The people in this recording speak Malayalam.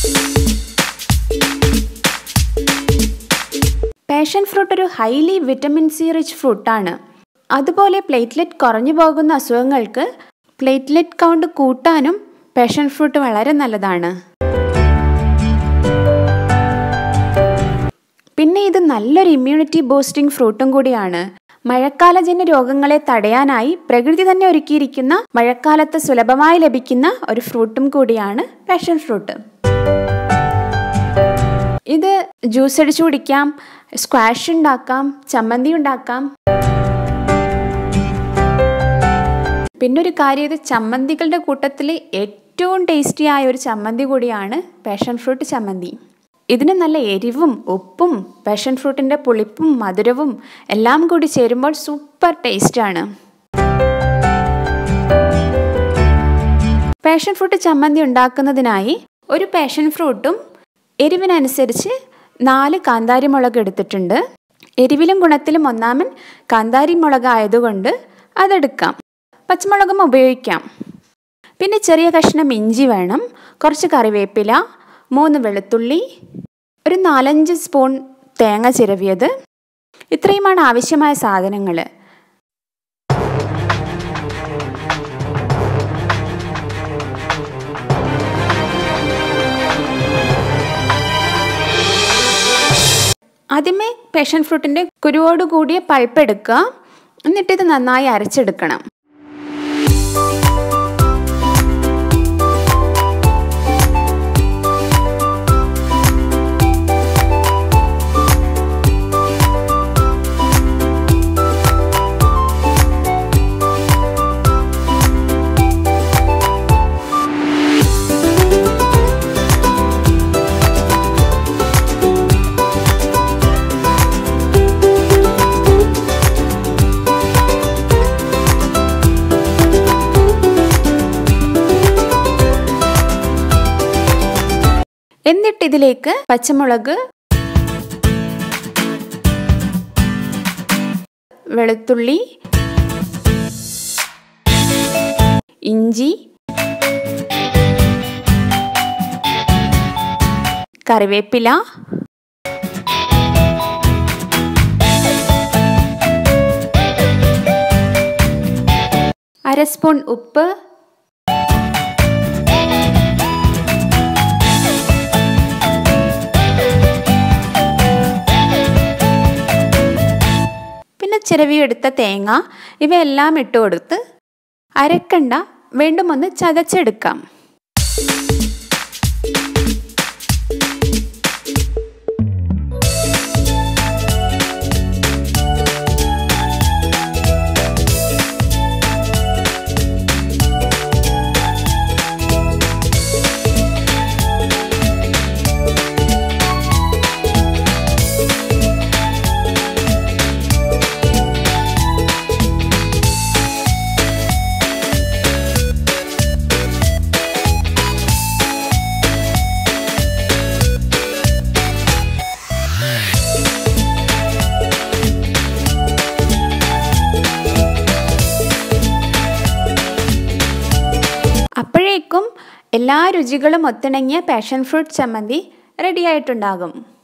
പാഷൻ ഫ്രൂട്ട് ഒരു ഹൈലി വിറ്റമിൻ സി റിച്ച് ഫ്രൂട്ടാണ് അതുപോലെ പ്ലേറ്റ്ലെറ്റ് കുറഞ്ഞു പോകുന്ന അസുഖങ്ങൾക്ക് പ്ലേറ്റ്ലെറ്റ് കൗണ്ട് കൂട്ടാനും പാഷൻ ഫ്രൂട്ട് വളരെ നല്ലതാണ് പിന്നെ ഇത് നല്ലൊരു ഇമ്മ്യൂണിറ്റി ബൂസ്റ്റിംഗ് ഫ്രൂട്ടും കൂടിയാണ് മഴക്കാലജന്യ രോഗങ്ങളെ തടയാനായി പ്രകൃതി തന്നെ ഒരുക്കിയിരിക്കുന്ന മഴക്കാലത്ത് സുലഭമായി ലഭിക്കുന്ന ഒരു ഫ്രൂട്ടും കൂടിയാണ് പാഷൻ ഫ്രൂട്ട് ഇത് ജ്യൂസ് അടിച്ചു കുടിക്കാം സ്ക്വാഷ് ഉണ്ടാക്കാം ചമ്മന്തി ഉണ്ടാക്കാം പിന്നെ ഒരു കാര്യം ഇത് ചമ്മന്തികളുടെ കൂട്ടത്തിൽ ഏറ്റവും ടേസ്റ്റി ആയ ഒരു ചമ്മന്തി കൂടിയാണ് പാഷൻ ഫ്രൂട്ട് ചമ്മന്തി ഇതിന് നല്ല എരിവും ഉപ്പും പാഷൻ ഫ്രൂട്ടിൻ്റെ പുളിപ്പും മധുരവും എല്ലാം കൂടി ചേരുമ്പോൾ സൂപ്പർ ടേസ്റ്റാണ് പാഷൻ ഫ്രൂട്ട് ചമ്മന്തി ഉണ്ടാക്കുന്നതിനായി ഒരു പാഷൻ ഫ്രൂട്ടും എരിവിനനുസരിച്ച് നാല് കാന്താരി മുളക് എടുത്തിട്ടുണ്ട് എരിവിലും ഗുണത്തിലും ഒന്നാമൻ കാന്താരി മുളക് ആയതുകൊണ്ട് അതെടുക്കാം പച്ചമുളകും ഉപയോഗിക്കാം പിന്നെ ചെറിയ കഷ്ണം ഇഞ്ചി വേണം കുറച്ച് കറിവേപ്പില മൂന്ന് വെളുത്തുള്ളി ഒരു നാലഞ്ച് സ്പൂൺ തേങ്ങ ചിരവിയത് ഇത്രയുമാണ് ആവശ്യമായ സാധനങ്ങൾ ആദ്യമേ പാഷൻ ഫ്രൂട്ടിൻ്റെ കുരുവോട് കൂടിയ പൾപ്പ് എടുക്കുക എന്നിട്ട് ഇത് നന്നായി അരച്ചെടുക്കണം എന്നിട്ട് ഇതിലേക്ക് പച്ചമുളക് വെളുത്തുള്ളി ഇഞ്ചി കറിവേപ്പില അര സ്പൂൺ ഉപ്പ് പിന്നെ ചിരവിയെടുത്ത തേങ്ങ ഇവയെല്ലാം ഇട്ട് കൊടുത്ത് അരക്കണ്ട വീണ്ടും ഒന്ന് ചതച്ചെടുക്കാം അപ്പോഴേക്കും എല്ലാ രുചികളും ഒത്തിണങ്ങിയ പാഷൻ ഫ്രൂട്ട് ചമ്മന്തി റെഡിയായിട്ടുണ്ടാകും